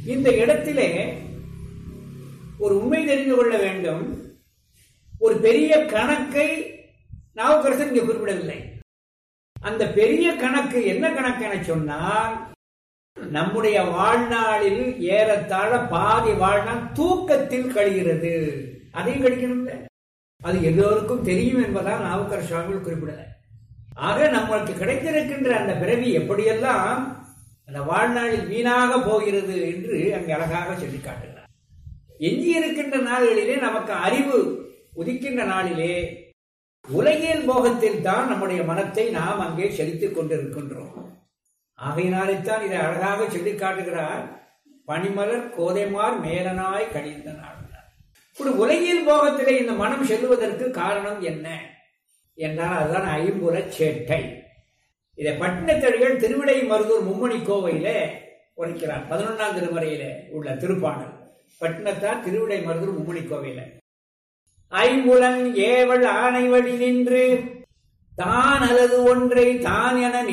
இந்த இடத்திலே ஒரு உண்மை தெரிந்து கொள்ள வேண்டும் ஒரு பெரிய கணக்கை நாவுக்கரசர் இங்கே குறிப்பிடவில்லை அந்த பெரிய கணக்கு என்ன கணக்கு என சொன்னால் நம்முடைய வாழ்நாளில் ஏறத்தாழ பாதி வாழ்நாள் தூக்கத்தில் கழிகிறது அதையும் கழிக்கிறது அது எல்லோருக்கும் தெரியும் என்பதால் நாவுக்கர் சுவாமிகள் குறிப்பிடல ஆக நம்மளுக்கு கிடைத்திருக்கின்ற அந்த பிறவி எப்படியெல்லாம் அந்த வாழ்நாளில் வீணாக போகிறது என்று அங்கு அழகாக சொல்லி காட்டுகிறார் எஞ்சி இருக்கின்ற நாள்களிலே நமக்கு அறிவு உதிக்கின்ற நாளிலே உலகியல் போகத்தில் தான் நம்முடைய மனத்தை நாம் அங்கே செலுத்திக் கொண்டிருக்கின்றோம் ஆகையினால்தான் இதை அழகாக சொல்லி காட்டுகிறார் பனிமலர் கோதைமார் மேலனாய் கழிந்த நாள் இப்படி உலகியல் போகத்திலே இந்த மனம் செல்வதற்கு காரணம் என்ன என்றால் அதுதான் ஐம்புல சேட்டை இதை பட்டினத்தடிகள் திருவிடை மருதூர் மும்மணி கோவையில உரைக்கிறார் பதினொன்றாம் திருமுறையில உள்ள திருப்பாடல் பட்டினத்தார் திருவிடை மருதூர் மும்மணி கோவையில ஐம்புலன் ஏவல் ஆணை வழி நின்று தான் அல்லது ஒன்றை தான் என